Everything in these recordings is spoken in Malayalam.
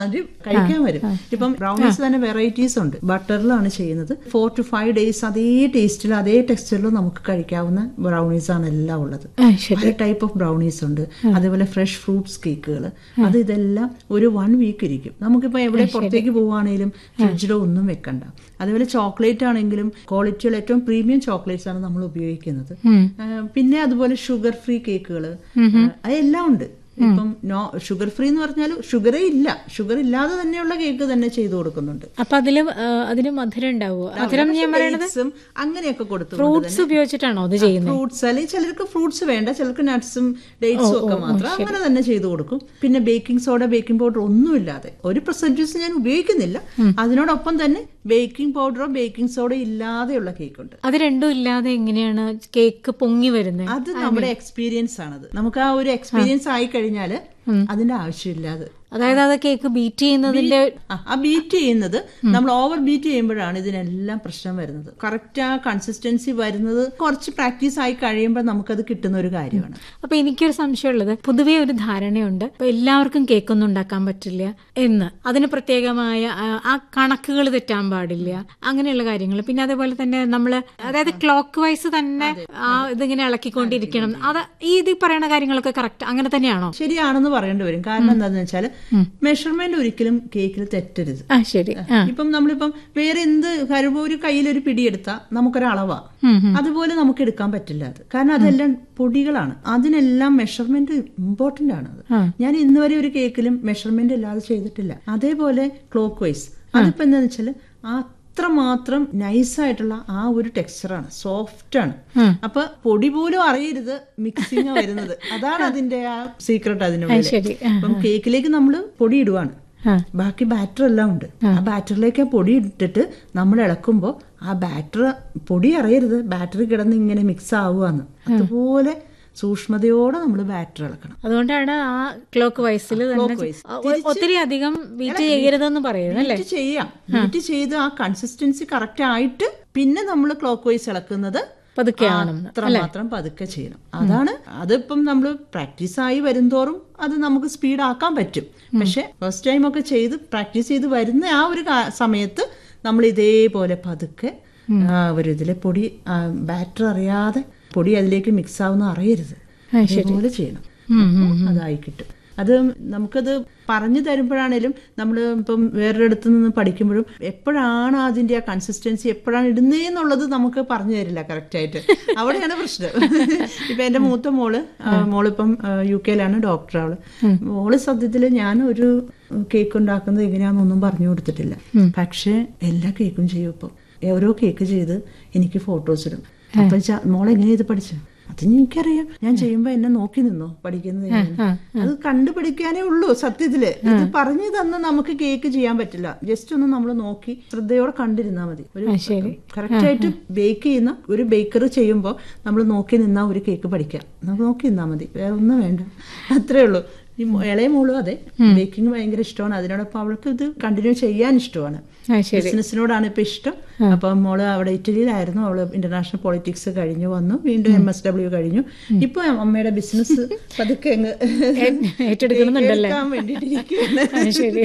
അത് കഴിക്കാൻ വരും ഇപ്പം ബ്രൗണീസ് തന്നെ വെറൈറ്റീസ് ഉണ്ട് ബട്ടറിലാണ് ചെയ്യുന്നത് ഫോർ ടു ഫൈവ് ഡേയ്സ് അതേ ടേസ്റ്റിൽ അതേ ടെക്സ്ചറിലും നമുക്ക് കഴിക്കാവുന്ന ബ്രൗണീസ് ആണ് എല്ലാം ഉള്ളത് ആ, ശരി പല ടൈപ്പ് ഓഫ് ബ്രൗണീസ് ഉണ്ട് അതേപോലെ ഫ്രഷ് ഫ്രൂട്ട്സ് കേക്കുകൾ അത് ഇതെല്ലാം ഒരു വൺ വീക്ക് ഇരിക്കും നമുക്കിപ്പോൾ എവിടെ പുറത്തേക്ക് പോവുകയാണെങ്കിലും ഫ്രിഡ്ജിലോ ഒന്നും വെക്കണ്ട അതേപോലെ ചോക്ലേറ്റ് ആണെങ്കിലും ക്വാളിറ്റിയുള്ള ഏറ്റവും പ്രീമിയം ചോക്ലേറ്റ്സ് ആണ് നമ്മൾ ഉപയോഗിക്കുന്നത് ഉം. ആ, പിന്നെ അതുപോലെ ഷുഗർ ഫ്രീ കേക്കുകൾ അതെല്ലാം ഉണ്ട് ഇപ്പം നോ ഷുഗർ ഫ്രീ എന്ന് പറഞ്ഞാൽ ഷുഗറേ ഇല്ല ഷുഗർ ഇല്ലാതെ തന്നെയുള്ള കേക്ക് തന്നെ ചെയ്തു കൊടുക്കുന്നുണ്ട് അപ്പൊ അതില് ആ, അതിന് മധുരം ഉണ്ടാവുമോ മധുരം ഞാൻ പറയണത് Dates ഉം അങ്ങനെയൊക്കെ കൊടുത്തു ഫ്രൂട്ട്സ് ഉപയോഗിച്ചിട്ടാണോ അത് ചെയ്യുന്നത് ഫ്രൂട്ട്സ് അല്ലെങ്കിൽ ചിലർക്ക് ഫ്രൂട്ട്സ് വേണ്ട ചിലർക്ക് നട്ട്സും ഡേറ്റ്സും ഒക്കെ മാത്രം അങ്ങനെ തന്നെ ചെയ്തു കൊടുക്കും പിന്നെ ബേക്കിംഗ് സോഡ ബേക്കിംഗ് പൗഡർ ഒന്നുമില്ലാതെ ഒരു പ്രസന്റേജ് ഞാൻ ഉപയോഗിക്കുന്നില്ല അതിനോടൊപ്പം തന്നെ ബേക്കിംഗ് പൗഡറോ ബേക്കിംഗ് സോഡ ഇല്ലാതെയുള്ള കേക്ക് ഉണ്ട് അത് രണ്ടും ഇല്ലാതെ എങ്ങനെയാണ് കേക്ക് പൊങ്ങി വരുന്നത് അത് നമ്മുടെ എക്സ്പീരിയൻസ് ആണത് നമുക്ക് ആ ഒരു എക്സ്പീരിയൻസ് ആയി കഴിഞ്ഞാൽ അതിന്റെ ആവശ്യമില്ലാതെ അതായത് അത് കേക്ക് ബീറ്റ് ചെയ്യുന്നതിന്റെ ആ, ആ ബീറ്റ് ചെയ്യുന്നത് നമ്മൾ ഓവർ ബീറ്റ് ചെയ്യുമ്പോഴാണ് ഇതിനെല്ലാം പ്രശ്നം വരുന്നത് കറക്റ്റ് ആ കൺസിസ്റ്റൻസി വരുന്നത് കുറച്ച് പ്രാക്ടീസ് ആയി കഴിയുമ്പോൾ നമുക്കത് കിട്ടുന്ന ഒരു കാര്യമാണ് അപ്പൊ എനിക്കൊരു സംശയമുള്ളത് പൊതുവേ ഒരു ധാരണയുണ്ട് ഇപ്പൊ എല്ലാവർക്കും കേക്കൊന്നും ഉണ്ടാക്കാൻ പറ്റില്ല എന്ന് അതിന് പ്രത്യേകമായ ആ, ആ കണക്കുകൾ തെറ്റാൻ പാടില്ല അങ്ങനെയുള്ള കാര്യങ്ങൾ പിന്നെ അതേപോലെ തന്നെ നമ്മൾ അതായത് ക്ലോക്ക് വൈസ് തന്നെ ആ ഇതിങ്ങനെ ഇളക്കിക്കൊണ്ടിരിക്കണം അത് ഈ ഇത് പറയുന്ന കാര്യങ്ങളൊക്കെ കറക്റ്റ് അങ്ങനെ തന്നെയാണോ ശരിയാണെന്ന് പറയേണ്ടി വരും കാരണം എന്താണെന്ന് വെച്ചാൽ മെഷർമെന്റ് ഒരിക്കലും കേക്കിൽ തെറ്റരുത് ആ ശരി ആ ഇപ്പം നമ്മളിപ്പം വേറെ എന്ത് കാര്യം ഒരു കയ്യിലൊരു പിടിയെടുത്താൽ നമുക്കൊരളവാ ഉം, അതുപോലെ നമുക്ക് എടുക്കാൻ പറ്റില്ല അത് കാരണം അതെല്ലാം പൊടികളാണ് അതിനെല്ലാം മെഷർമെന്റ് ഇമ്പോർട്ടന്റ് ആണ് അത് ആ. ഞാൻ ഇന്ന് വരെ ഒരു കേക്കിലും മെഷർമെന്റ് ഇല്ലാതെ ചെയ്തിട്ടില്ല അതേപോലെ ക്ലോക്ക് വൈസ് അതിപ്പോ എന്താന്ന് വെച്ചാല് അത്രമാത്രം നൈസായിട്ടുള്ള ആ ഒരു ടെക്സ്ചറാണ് സോഫ്റ്റ് ആണ് ഉം. അപ്പൊ പൊടി പോലും അറിയരുത് മിക്സിങ് വരുന്നത് അതാണ് അതിന്റെ ആ സീക്രട്ട് അത് അതിനുള്ളിൽ ശരി ആ, അപ്പം കേക്കിലേക്ക് നമ്മൾ പൊടി ഇടുവാണ് ആ. ബാക്കി ബാറ്റർ എല്ലാം ഉണ്ട് ആ ബാറ്ററിലേക്ക് ആ പൊടി ഇട്ടിട്ട് നമ്മൾ ഇളക്കുമ്പോൾ ആ ബാറ്റർ പൊടി അറിയരുത് ബാറ്ററി കിടന്ന് ഇങ്ങനെ മിക്സ് ആവുകയെന്ന് അതുപോലെ സൂക്ഷ്മതയോടെ നമ്മൾ ബാറ്റർ ഇളക്കണം അതുകൊണ്ടാണ് ആ ക്ലോക്ക് വൈസിൽ തന്നെ Clockwise. ആ, ഒ- ഒത്തിരി അധികം ബീറ്റ് ചെയ്യരുതെന്ന് പറയുന്നത് അല്ലേ ബീറ്റ് ചെയ്യാം ബീറ്റ് ചെയ്ത് ആ കൺസിസ്റ്റൻസി കറക്റ്റ് ആയിട്ട് പിന്നെ നമ്മൾ ക്ലോക്ക് വൈസ് ഇളക്കുന്നത് പതുക്കെ ആവണം അത്രമാത്രം പതുക്കെ ചെയ്യണം അതാണ് അതിപ്പം നമ്മൾ പ്രാക്ടീസ് ആയി വരുംതോറും അത് നമുക്ക് സ്പീഡ് ആക്കാൻ പറ്റും പക്ഷെ ഫസ്റ്റ് ടൈം ഒക്കെ ചെയ്ത് പ്രാക്ടീസ് ചെയ്ത് വരുന്ന ആ ഒരു കാ- സമയത്ത് നമ്മൾ ഇതേപോലെ പതുക്കെ ആ ഒരു ഇതിലെ പൊടി ബാറ്റർ അറിയാതെ പൊടി അതിലേക്ക് മിക്സ് ആവുന്ന അറിയരുത് അതേപോലെ ചെയ്യണം അപ്പോൾ അതായി കിട്ടും അത് നമുക്കത് പറഞ്ഞു തരുമ്പോഴാണേലും നമ്മൾ ഇപ്പം വേറൊരിടത്ത് നിന്ന് പഠിക്കുമ്പോഴും എപ്പോഴാണ് അതിന്റെ ആ കൺസിസ്റ്റൻസി എപ്പോഴാണ് ഇടുന്നതെന്നുള്ളത് നമുക്ക് പറഞ്ഞു തരില്ല കറക്റ്റായിട്ട് അവിടെയാണ് പ്രശ്നം ഇപ്പൊ എന്റെ മൂത്ത മോള് ആ, മോളിപ്പം ആ, യു കെയിലാണ് ഡോക്ടർ അവള് മോള് സത്യത്തിൽ ഞാൻ ഒരു കേക്ക് ഉണ്ടാക്കുന്നത് എങ്ങനെയാണെന്നൊന്നും പറഞ്ഞു കൊടുത്തിട്ടില്ല പക്ഷെ എല്ലാ കേക്കും ചെയ്യും ഇപ്പം ഓരോ കേക്ക് ചെയ്ത് എനിക്ക് ഫോട്ടോസ് ഇടും അപ്പൊ ച- മോളെങ്ങനെയാ ഇത് പഠിച്ചത് അത് എനിക്കറിയാം ഞാൻ ചെയ്യുമ്പോ എന്നെ നോക്കി നിന്നോ പഠിക്കുന്നത് എങ്ങനെയാ. അത് കണ്ടുപിടിക്കാനേ ഉള്ളൂ സത്യത്തില് ഇത് പറഞ്ഞു തന്ന നമുക്ക് കേക്ക് ചെയ്യാൻ പറ്റില്ല ജസ്റ്റ് ഒന്ന് നമ്മൾ നോക്കി ശ്രദ്ധയോടെ കണ്ടിരുന്നാ മതി ഒരു ആ, ശരി കറക്റ്റ് ആയിട്ട് ബേക്ക് ചെയ്യുന്ന ഒരു ബേക്കർ ചെയ്യുമ്പോൾ നമ്മൾ നോക്കി നിന്നാ ഒരു കേക്ക് പഠിക്കാം നമുക്ക് നോക്കി നിന്നാ മതി വേറെ ഒന്നും വേണ്ട അത്രേ ഉള്ളൂ ഈ മോ- ഇളയ മോളും അതെ ബേക്കിംഗ് ഭയങ്കര ഇഷ്ടമാണ് അതിനോടൊപ്പം അവൾക്ക് ഇത് കണ്ടിന്യൂ ചെയ്യാൻ ഇഷ്ടമാണ് ആ ശരി ബിസിനസ്സിനോടാണ് ഇപ്പൊ ഇഷ്ടം അപ്പം മോള് അവിടെ ഇറ്റലിയിലായിരുന്നു അവള് ഇന്റർനാഷണൽ പൊളിറ്റിക്സ് കഴിഞ്ഞു വന്നു വീണ്ടും എം എസ് ഡബ്ല്യു കഴിഞ്ഞു ഇപ്പൊ അമ്മയുടെ ബിസിനസ് പതുക്കെ അങ്ങ് ഏറ്റെടുക്കുന്നുണ്ടല്ലേ എടുക്കാൻ വേണ്ടിയിട്ടിരിക്കുകയാണ് ആ, ശരി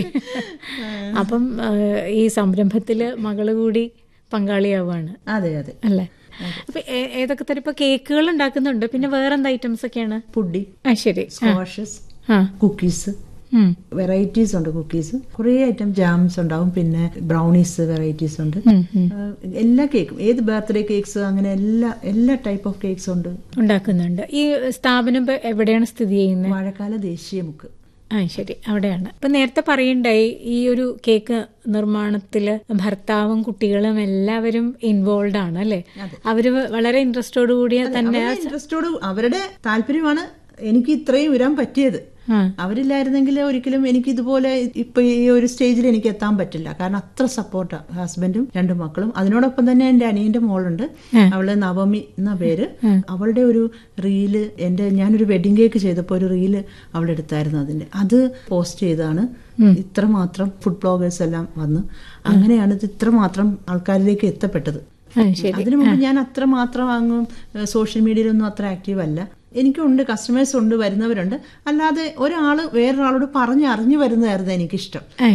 അപ്പം ആ, ഈ സംരംഭത്തില് മകള് കൂടി പങ്കാളിയാവാണ് അതെ അതെ അല്ലേ അപ്പൊ ഏ- ഏതൊക്കെ തരം ഇപ്പൊ കേക്കുകൾ ഉണ്ടാക്കുന്നുണ്ട് പിന്നെ വേറെന്ത് ഐറ്റംസ് ഒക്കെയാണ് പുഡി ആ ശരി ആ, സ്ക്വാഷസ് ആ കുക്കീസ് ഉം, വെറൈറ്റീസ് ഉണ്ട് കുക്കീസ് കുറേ ഐറ്റം ജാംസ് ഉണ്ടാവും പിന്നെ ബ്രൗണീസ് വെറൈറ്റീസ് ഉണ്ട് ഉം, ഉം. ആ, എല്ലാ കേക്കും ഏത് ബർത്ത്ഡേ കേക്ക്സ് അങ്ങനെ എല്ലാ എല്ലാ ടൈപ്പ് ഓഫ് കേക്ക്സ് ഉണ്ട് ഉണ്ടാക്കുന്നുണ്ട് ഈ സ്ഥാപനം ഇപ്പൊ എവിടെയാണ് സ്ഥിതി ചെയ്യുന്നത് വാഴക്കാല ദേശീയ മുക്ക് ആ ശരി അവിടെയാണ് ഇപ്പൊ നേരത്തെ പറയണ്ടായി ഈ ഒരു കേക്ക് നിർമ്മാണത്തില് ഭർത്താവും കുട്ടികളും എല്ലാവരും ഇൻവോൾവ് ആണ് അല്ലെ അവര് വളരെ ഇൻട്രസ്റ്റോട് കൂടിയ തന്നെ അവരുടെ ഇൻട്രസ്റ്റോട് അവരുടെ താല്പര്യമാണ് എനിക്ക് ഇത്രയും വരാൻ പറ്റിയത് ആ, അവരില്ലായിരുന്നെങ്കിൽ ഒരിക്കലും എനിക്ക് ഇതുപോലെ ഇപ്പൊ ഈ ഒരു സ്റ്റേജിൽ എനിക്ക് എത്താൻ പറ്റില്ല കാരണം അത്ര സപ്പോർട്ടാ ഹസ്ബൻഡും രണ്ട് മക്കളും അതിനോടൊപ്പം തന്നെ എന്റെ അനിയന്റെ മോളുണ്ട് അവള് നവമി എന്ന പേര് അവളുടെ ഒരു റീല് എന്റെ ഞാനൊരു വെഡിങ് കേക്ക് ചെയ്തപ്പോൾ ഒരു റീല് അവളുടെ എടുത്തായിരുന്നു അതിന്റെ അത് പോസ്റ്റ് ചെയ്താണ് ഇത്രമാത്രം ഫുഡ് ബ്ലോഗേഴ്സ് എല്ലാം വന്ന് അങ്ങനെയാണ് ഇത് ഇത്രമാത്രം ആൾക്കാരിലേക്ക് എത്തപ്പെട്ടത് ആ, ശരി അതിനു മുമ്പ് ഞാൻ അത്ര മാത്രം അങ്ങ് സോഷ്യൽ മീഡിയയിലൊന്നും അത്ര ആക്റ്റീവ് അല്ല എനിക്കുണ്ട് കസ്റ്റമേഴ്സ് ഉണ്ട് വരുന്നവരുണ്ട് അല്ലാതെ ഒരാൾ വേറൊരാളോട് പറഞ്ഞ് അറിഞ്ഞു വരുന്നതായിരുന്നു എനിക്കിഷ്ടം